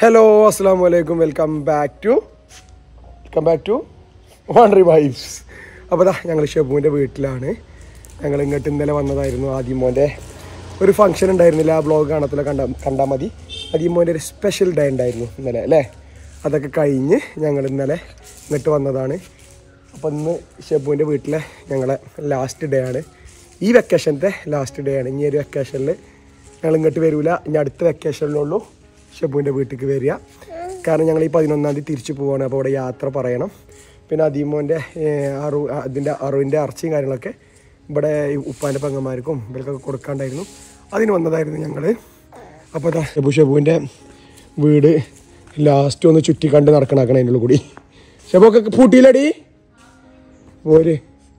Hello അസ്സാം വലൈക്കും welcome back to welcome back to wandery vibes അപ്പോൾ ദാ ഞങ്ങൾ ഷെബുവിൻ്റെ വീട്ടിലാണ് ഞങ്ങൾ ഇങ്ങോട്ട് ഇന്നലെ വന്നതായിരുന്നു ആദ്യമോൻ്റെ ഒരു ഫംഗ്ഷൻ ഉണ്ടായിരുന്നില്ല ആ ബ്ലോഗ് കാണത്തില്ല കണ്ട കണ്ടാൽ മതി ആദ്യമോൻ്റെ ഒരു സ്പെഷ്യൽ ഡേ ഉണ്ടായിരുന്നു ഇന്നലെ അല്ലേ അതൊക്കെ കഴിഞ്ഞ് ഞങ്ങൾ ഇന്നലെ ഇങ്ങോട്ട് വന്നതാണ് അപ്പോൾ ഇന്ന് ഷെബുവിൻ്റെ വീട്ടിലെ ഞങ്ങളെ ലാസ്റ്റ് ഡേ ആണ് ഈ വെക്കേഷൻ്റെ ലാസ്റ്റ് ഡേ ആണ് ഇനി ഒരു വെക്കേഷനിൽ ഞങ്ങൾ ഇങ്ങോട്ട് വരൂല ഇനി അടുത്ത വെക്കേഷനിലുള്ളൂ ഷെബുവിൻ്റെ വീട്ടിലേക്ക് വരിക കാരണം ഞങ്ങൾ ഈ പതിനൊന്നാം തീയതി തിരിച്ചു പോവാണ് അപ്പോൾ അവിടെ യാത്ര പറയണം പിന്നെ അദീമോൻ്റെ അറു അതിൻ്റെ അറുവിൻ്റെ അറച്ചിയും കാര്യങ്ങളൊക്കെ ഇവിടെ ഈ ഉപ്പാൻ്റെ പെങ്ങന്മാർക്കും ഇവർക്കൊക്കെ കൊടുക്കാണ്ടായിരുന്നു അതിന് വന്നതായിരുന്നു ഞങ്ങൾ അപ്പോൾ ദാ ഷെബു ഷെബുവിൻ്റെ വീട് ലാസ്റ്റ് ഒന്ന് ചുറ്റി കണ്ട് നടക്കണാക്കണം അതിൻ്റെ ഉള്ളിൽ കൂടി ഷെബൊക്കെ പൂട്ടിയില്ലടി പോര്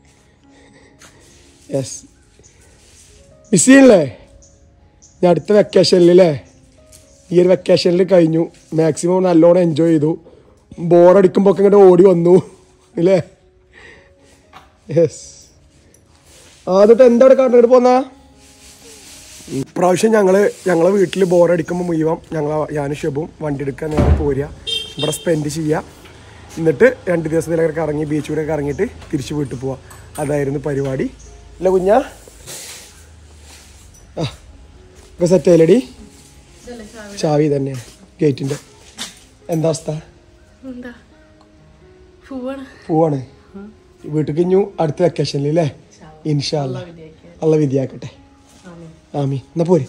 യെസ് മിസ് ചെയ്യണല്ലേ ഞാൻ അടുത്ത വെക്കേഷനിൽ അല്ലേ ഈ ഒരു വെക്കേഷനിൽ കഴിഞ്ഞു മാക്സിമം നല്ലോണം എൻജോയ് ചെയ്തു ബോറടിക്കുമ്പോൾ ഇങ്ങോട്ട് ഓടി വന്നു ഇല്ലേ യെസ് ആദ്യത്തെ എന്താ ഇവിടെ കാണുന്നത് പോന്നാ ഇപ്രാവശ്യം ഞങ്ങൾ ഞങ്ങളെ വീട്ടിൽ ബോറടിക്കുമ്പോൾ മുഴുവൻ ഞങ്ങൾ ഞാനും ഷെബും വണ്ടി എടുക്കാൻ നേരെ പോരുക ഇവിടെ സ്പെൻഡ് ചെയ്യുക എന്നിട്ട് രണ്ട് ദിവസത്തിലൊക്കെ കറങ്ങി ബീച്ചിലൂടെ കറങ്ങിയിട്ട് തിരിച്ച് വീട്ടിൽ പോവാം അതായിരുന്നു പരിപാടി അല്ല കുഞ്ഞാ ആ ഇപ്പൊ സെറ്റ് ആയില്ലടി ചാവി തന്നെയാണ് ഗേറ്റിന്റെ എന്താ അവസ്ഥ എന്താ പോവാണ് പോവാണ് വീട്ടിൽ കഴിഞ്ഞു അടുത്ത വെക്കേഷനിൽ അല്ലേ ഇൻഷാല്ല അള്ള വിധിയാക്കട്ടെ ആമി എന്നാ പോര്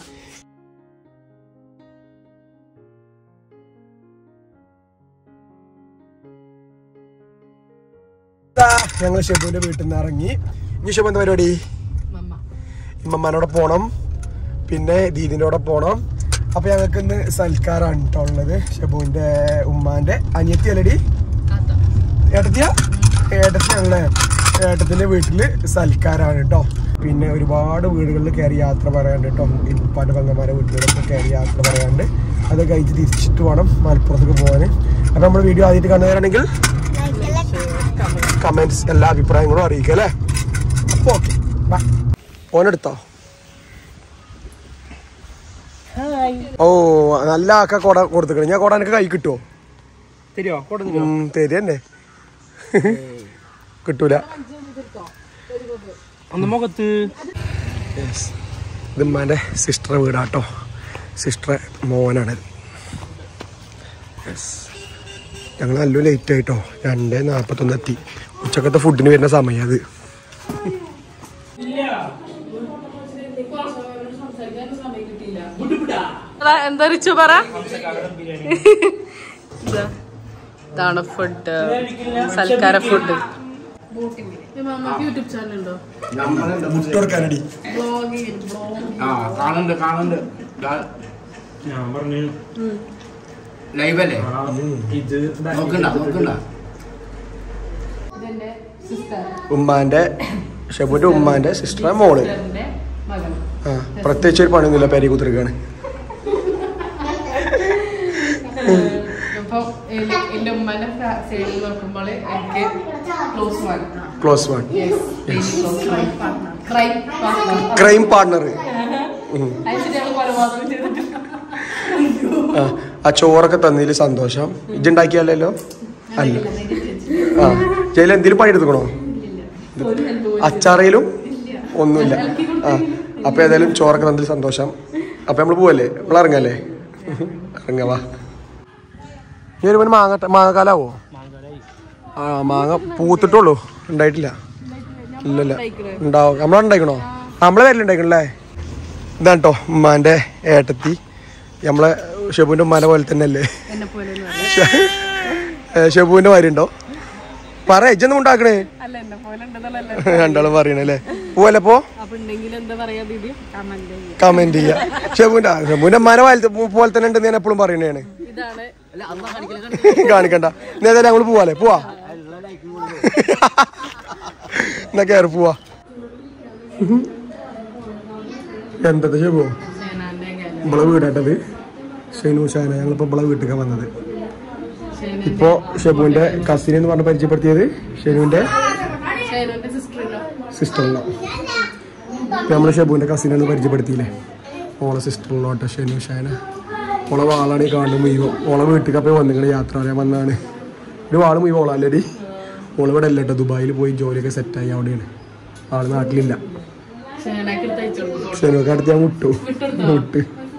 ഞങ്ങൾ ഷെബുവിന്റെ വീട്ടിൽ നിന്ന് ഇറങ്ങി ഇനി ഷെബു എന്താ പരിപാടി മമ്മ ഇമ്മമ്മനോടെ പോണം പിന്നെ ദീദിൻ്റെ കൂടെ പോണം അപ്പൊ ഞങ്ങൾക്ക് ഇന്ന് സൽക്കാരാണ് കേട്ടോ ഉള്ളത് ഷെബുവിന്റെ ഉമ്മാന്റെ അനിയത്തി അല്ലടി കാത്ത ഏട്ടത്തിയ ഏട്ടത്തി ഞങ്ങളെ ഏട്ടത്തിന്റെ വീട്ടില് സൽക്കാരാണ് കേട്ടോ പിന്നെ ഒരുപാട് വീടുകളിൽ കയറി യാത്ര പറയാണ്ട് കേട്ടോ ഇപ്പാന്റെ പെങ്ങന്മാരെ വീട്ടിലൊക്കെ കയറി യാത്ര പറയാണ്ട് അത് കഴിച്ച് തിരിച്ചിട്ട് വേണം മലപ്പുറത്തേക്ക് പോകാൻ അപ്പൊ നമ്മുടെ വീഡിയോ ആദ്യമായിട്ട് കാണുകയാണെങ്കിൽ കമന്റ്സ് എല്ലാ അഭിപ്രായങ്ങളും അറിയിക്കുക അല്ലേ അപ്പൊ ഓക്കെ ഓനെടുത്തോ ഓ നല്ല ആക്ക കൊട കൊടുത്തിക്കണം ഞാൻ കൊട എനിക്ക് കൈ കിട്ടുമോ തരുവോ കൊടുത്തു ഉം, തരുന്നെ കിട്ടൂല ഒന്ന് മുഖത്ത് ഇത് ഉമ്മാൻ്റെ സിസ്റ്ററെ വീടാട്ടോ സിസ്റ്ററെ മോനാണ് ഞങ്ങൾ നല്ല ലേറ്റ് ആയിട്ടോ രണ്ട് നാൽപ്പത്തൊന്ന് എത്തി ഉച്ചക്കത്തെ ഫുഡിന് വരുന്ന സമയം അത് എന്താ റിച്ചു പറ ഇതാ, ഇതാണ് ഫുഡ് സൽക്കാര ഫുഡ് യൂട്യൂബ് ചാനൽ ഉണ്ടോ മുട്ട കൊടുക്കാനടി ആ കാണുന്നുണ്ട് കാണുന്നുണ്ട് ദാ- ഞാൻ പറഞ്ഞു ലൈവ് അല്ലേ ഇത് നോക്കണ്ട നോക്കണ്ട ഇതെന്റെ സിസ്റ്റർ ഉമ്മാൻ്റെ ഷെബുൻ്റെ ഉമ്മാൻ്റെ സിസ്റ്ററെ മോള് മകൻ ആ പ്രത്യേകിച്ച് ഒരു പണിയൊന്നുമില്ല പേരി കുത്തിരിക്കാണ് അപ്പൊ എന്റെ ഉമ്മന്റെ സൈഡിൽ നോക്കുമ്പോൾ എനിക്ക് close one close one crime partner crime partner അതിന് ഞങ്ങൾ കൊലപാതകം ചെയ്തിട്ടുണ്ട് ആ ആ ചോറൊക്കെ തന്നതിൽ സന്തോഷം ഇജുണ്ടാക്കിയല്ലോ അല്ല ആ ജയിലിൽ എന്തെങ്കിലും പണിയെടുക്കണോ അച്ചാറയിലും ഒന്നുമില്ല ആ അപ്പൊ ഏതായാലും ചോറൊക്കെ തന്നതിൽ സന്തോഷം അപ്പൊ നമ്മൾ പോവല്ലേ നമ്മൾ ഇറങ്ങല്ലേ ഇറങ്ങവാ ഈ ഒരു പിന്നെ മാങ്ങ മാങ്ങക്കാലാവോ ആ മാങ്ങ പൂത്തിട്ടുള്ളൂ ഉണ്ടായിട്ടില്ല ഇല്ലല്ല ഉണ്ടാവും നമ്മളുണ്ടായിക്കണോ നമ്മളെ പേരിലുണ്ടായിക്കണല്ലേ ഇതാണ് കേട്ടോ ഉമ്മാന്റെ ഏട്ടത്തി നമ്മളെ ഷെബുവിന്റെ ഉമ്മാനെ പോലെ തന്നെ അല്ലേ എന്നെ പോലെ ഷെബുവിന്റെ മാതിരി ഉണ്ടോ പറ ഇജ്ജൊന്നും ഉണ്ടാക്കണേ അല്ല എന്നെ പോലെ ഉണ്ടെന്നല്ല രണ്ടാളും പറയണല്ലേ പോവല്ലേ പോ അപ്പൊ ഉണ്ടെങ്കിൽ എന്താ പറയാ ദീദി കമന്റ് കമന്റ് ചെയ്യാ ഷെബുവിന്റെ ഷെബുവിന്റെ ഉമ്മാനെ പോലെ പോലെ തന്നെ ഉണ്ടെന്ന് ഞാൻ എപ്പോഴും പറയണേണ് ഇതാണ് കാണിക്കണ്ട ഇനി ഏതായാലും ഞങ്ങള് പോവാല്ലേ പോവാ എന്നാ കയറി പോവാ എന്താ ഷെബു സേനാന്റെ കാര്യം നമ്മളെ വീടാട്ടത് ഷെനു ഷാന ഞങ്ങളിപ്പോ നമ്മളെ വീട്ടിലേക്ക് വന്നത് സേന ഇപ്പോ ഷെബുവിന്റെ കസിൻ എന്ന് പറഞ്ഞ് പരിചയപ്പെടുത്തിയത് ഷെനുവിന്റെ സേനുവിന്റെ സിസ്റ്ററിനോ സിസ്റ്ററിനോ ഇപ്പൊ നമ്മള് ഷെബുവിന്റെ കസിനാണ് പരിചയപ്പെടുത്തിയില്ലേ ഓളെ സിസ്റ്ററിനോട്ടെ ഷെനു ഷാന ഓളെ വാളാണ് ഈ കാണുന്നത് മുഴുവൻ ഓളെ വീട്ടിൽ പോയി വന്നിങ്ങനെ യാത്ര പറയാൻ വന്നാണ് ഒരു വാള് മുഴുവൻ ഓളാല്ലേടി ഓള് ഇവിടെ അല്ല കേട്ടോ ദുബായിൽ പോയി ജോലിയൊക്കെ സെറ്റായി അവിടെയാണ് ആള് നാട്ടിലില്ല ഷേനാക്കി തയ്ച്ചോളൂ ശനിയൊക്കെ അടുത്ത് ഞാൻ മുട്ടു മുട്ട്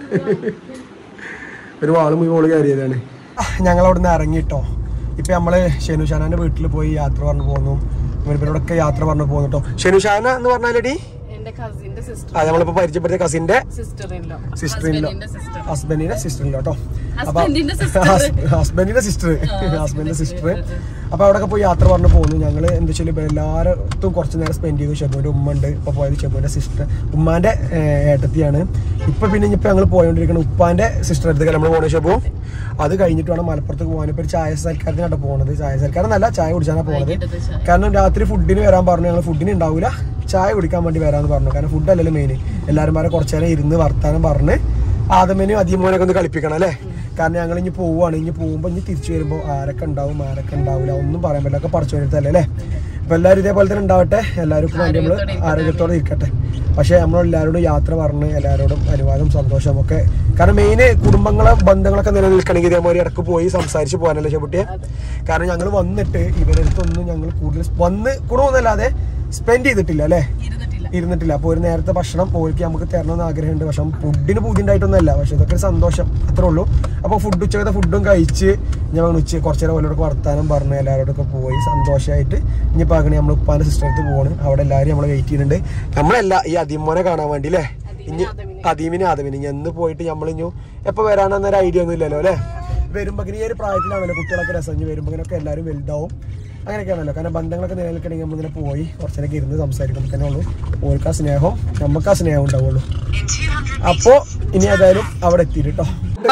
ഒരു വാള് മുഴുവൻ ഓള് കയറിയതാണ് ഞങ്ങൾ അവിടെ നിന്ന് ഇറങ്ങിട്ടോ ഇപ്പൊ നമ്മള് ഷെനുഷാനാന്റെ വീട്ടിൽ പോയി യാത്ര പറഞ്ഞു പോന്നു ഇവരോടൊക്കെ യാത്ര പറഞ്ഞു പോന്നു കേട്ടോ ഷെനുഷാന എന്ന് പറഞ്ഞാലടി എന്റെ കസിന്റെ സിസ്റ്റർ ആ നമ്മളിപ്പോ പരിചയപ്പെടുത്തിയ കസിന്റെ sister in law sister in law sister ഹസ്ബൻഡിന്റെ സിസ്റ്റർ ഇല്ലോ കേട്ടോ അപ്പൊ ഹസ്ബൻഡിന്റെ sister. ഹസ്ബൻഡിന്റെ സിസ്റ്റർ ഹസ്ബൻഡിന്റെ സിസ്റ്റർ അപ്പൊ അവിടെ പോയി യാത്ര പറഞ്ഞു പോകുന്നു ഞങ്ങള് എന്താ വെച്ചാൽ എല്ലായിടത്തും കുറച്ച് നേരം സ്പെൻഡ് ചെയ്തു ഷെബുവിന്റെ ഉമ്മ ഉണ്ട് ഇപ്പൊ പോയത് ഷെബുവിന്റെ സിസ്റ്റർ ഉമ്മാന്റെ ഏഹ്, ഏട്ടത്തിയാണ് ഇപ്പൊ പിന്നെ ഇപ്പൊ ഞങ്ങൾ പോയോണ്ടിരിക്കുന്ന ഉപ്പാന്റെ സിസ്റ്റർ അടുത്തേക്ക് നമ്മൾ പോണേ ഷെബു അത് കഴിഞ്ഞിട്ട് വേണം മലപ്പുറത്ത് പോകാൻ ഇപ്പൊ ഒരു ചായ സൽക്കാരത്തിനാണ് പോണത് ചായ സൽക്കാരം നല്ല ചായ കുടിച്ചാണ് പോണത് വൈകിട്ടത്തെ ചായ. കാരണം രാത്രി ഫുഡിന് വരാൻ പറഞ്ഞു ഞങ്ങൾ ഫുഡിന് ഉണ്ടാവില്ല ചായ കുടിക്കാൻ വേണ്ടി വരാന്ന് പറഞ്ഞു കാരണം ഫുഡ് അല്ലല്ലോ മെയിൻ എല്ലാവരും മാരെ കുറച്ചു നേരം ഇരുന്ന് വർത്താനം പറഞ്ഞ് ആദമനും അധിമോനൊക്കെ ഒന്ന് കളിപ്പിക്കണം അല്ലേ കാരണം ഞങ്ങൾ ഇനി പോവുകയാണ് ഇനി പോകുമ്പോൾ ഇനി തിരിച്ചു വരുമ്പോൾ ആരൊക്കെ ഉണ്ടാവും ആരൊക്കെ ഉണ്ടാവില്ല ഒന്നും പറയാൻ പറ്റില്ല ഒക്കെ പഠിച്ചു വരുത്തല്ലേ അല്ലേ അപ്പൊ എല്ലാവരും ഇതേപോലെ തന്നെ ഉണ്ടാവട്ടെ എല്ലാവർക്കും വേണ്ടി നമ്മൾ ആരോഗ്യത്തോടെ ഇരിക്കട്ടെ പക്ഷേ നമ്മളെല്ലാവരോടും യാത്ര പറഞ്ഞ് എല്ലാവരോടും അനുവാദം സന്തോഷം ഒക്കെ കാരണം മെയിൻ കുടുംബങ്ങളെ ബന്ധങ്ങളൊക്കെ നിലനിൽക്കണമെങ്കിൽ ഇതേമാതിരി ഇടക്ക് പോയി സംസാരിച്ച് പോകാനല്ലേ ചെപ്പുട്ടിയെ കാരണം ഞങ്ങൾ വന്നിട്ട് ഇവരടുത്തൊന്നും ഞങ്ങൾ കൂടുതൽ വന്ന് ഗുണമൊന്നുമല്ലാതെ സ്പെൻഡ് ചെയ്തിട്ടില്ല അല്ലേ ഇരുന്നിട്ടില്ല ഇരുന്നിട്ടില്ല അപ്പോൾ ഒരു നേരത്തെ ഭക്ഷണം ഓർക്ക് നമുക്ക് തരണമെന്ന് ആഗ്രഹമുണ്ട് പക്ഷെ ഫുഡിന് പൂതിണ്ടായിട്ടൊന്നുമല്ല പക്ഷെ ഇതൊക്കെ ഒരു സന്തോഷം അത്രേ ഉള്ളൂ അപ്പോൾ ഫുഡ് ഉച്ചക്കത്തെ ഫുഡും കഴിച്ച് ഞങ്ങൾ ഉച്ച കുറച്ച് നേരം ഓരോടൊക്കെ വർത്താനം പറഞ്ഞ് എല്ലാവരോടൊക്കെ പോയി സന്തോഷമായിട്ട് ഇനിയിപ്പോൾ അങ്ങനെ നമ്മൾ ഉപ്പാൻ്റെ സിസ്റ്റർ അടുത്ത് പോവാണ് അവിടെ എല്ലാവരും നമ്മളെ വെയിറ്റ് ചെയ്യുന്നുണ്ട് നമ്മളല്ല ഈ അതിമോനെ കാണാൻ വേണ്ടി അല്ലേ ഇനി അദീമിനെ ആദമിനെ ഇനി എന്ന് പോയിട്ട് നമ്മൾ ഇനി എപ്പോൾ വരാനെന്നൊരു ഐഡിയ ഒന്നും ഇല്ലല്ലോ അല്ലേ വരുമ്പോൾ ഈ ഒരു പ്രായത്തിലാണല്ലോ കുട്ടികളൊക്കെ രസം ഇനി വരുമ്പോൾ ഇങ്ങനെയൊക്കെ എല്ലാവരും വലുതാവും അങ്ങനെയൊക്കെയാണല്ലോ കാരണം ബന്ധങ്ങളൊക്കെ നിലനിൽക്കണമെങ്കിൽ നമ്മളിങ്ങനെ പോയി കുറച്ചേരൊക്കെ ഇരുന്ന് സംസാരിക്കുമ്പോൾ തന്നെ ഉള്ളൂ ഓർക്ക് ആ സ്നേഹം നമുക്ക് ആ സ്നേഹം ഉണ്ടാവുള്ളൂ അപ്പോ ഇനി ഏതായാലും അവിടെ എത്തിയിട്ട് കേട്ടോ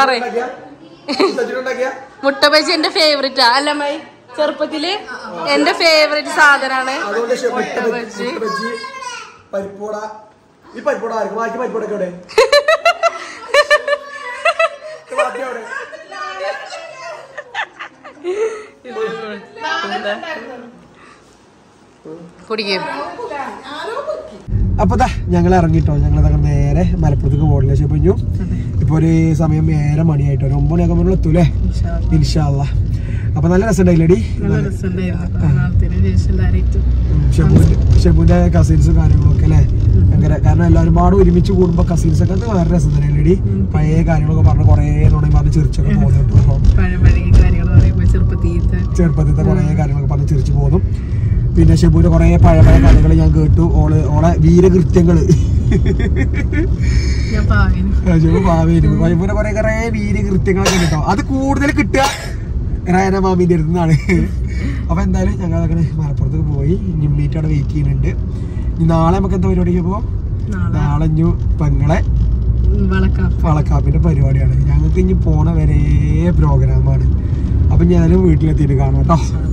മുട്ട ബജി എന്റെ ഫേവറേറ്റ് അല്ല മൈ ചെറുപ്പത്തില് എന്റെ ഫേവറേറ്റ് സാധനാണ് അതുകൊണ്ട് ശ- മുട്ട മുട്ട ബജി, ബജി. മുട്ട ബജി പരിപ്പോട ഈ പരിപ്പോട ആർക്കും ബാക്കി പരിപ്പോടൊക്കെ എവിടെ ഇത് ബാക്കി എവിടെ? കുടിക്കും അപ്പൊ ദാ ഞങ്ങൾ ഇറങ്ങിട്ടോ ഞങ്ങൾ അതങ്ങനെ നേരെ മലപ്പുറത്തേക്ക് പോകണില്ല പക്ഷെ ഇപ്പൊ ഇപ്പൊ ഒരു സമയം ഏറെ മണിയായിട്ടോ ഒരു ഒമ്പത് മണിയൊക്കെ നമ്മൾ എത്തൂലേ ഇൻഷാല്ല അപ്പൊ നല്ല രസമുണ്ടായില്ലേടി ഷെബുവിന്റെ ഷെബുവിന്റെ കസിൻസും കാര്യങ്ങളൊക്കെ അല്ലേ ഭയങ്കര കാരണം എല്ലാവരും പാടും ഒരുമിച്ച് കൂടുമ്പോ കസിൻസ് ഒക്കെ അത് വേറെ രസം തന്നെയല്ലേടി പഴയ കാര്യങ്ങളൊക്കെ പറഞ്ഞ് കുറേ നുണയും പറഞ്ഞ് ചിരിച്ചൊക്കെ പോകുന്നു കേട്ടോ പഴമഴകിയ കാര്യങ്ങൾ പറയുമ്പോ ചെറുപ്പത്തീത്തെ ചെറുപ്പത്തിലത്തെ കുറേ കാര്യങ്ങളൊക്കെ പറഞ്ഞ് ചിരിച്ചു പോന്നു പിന്നെ ഷെബുവിന്റെ കുറേ പഴയ പഴയ കഥകൾ ഞാൻ കേട്ടു ഓള് ഓളെ വീരകൃത്യങ്ങള് ഞാൻ പാവിന് ഷെബു ഭാവിയിലും ഷെബുവിന്റെ കുറേ കുറേ വീരകൃത്യങ്ങളൊക്കെ കേട്ടോ അത് കൂടുതൽ കിട്ടുക റയന മാമിന്റെ അടുത്ത് നിന്നാണ് അപ്പൊ എന്തായാലും ഞങ്ങൾ അങ്ങനെ മലപ്പുറത്തേക്ക് പോയി ഇനി മീറ്റ് അവിടെ വെയിറ്റ് ചെയ്യുന്നുണ്ട് ഇനി നാളെ നമുക്ക് എന്താ പരിപാടിക്ക് പോവാം നാളെ ഇഞ്ഞു പെങ്ങളെ വളക്കാം വളക്കാപ്പിന്റെ പരിപാടിയാണ് ഞങ്ങൾക്ക് ഇനി പോണ വരെ പ്രോഗ്രാമാണ് അപ്പൊ ഞാനും വീട്ടിലെത്തിയിട്ട് കാണാം കേട്ടോ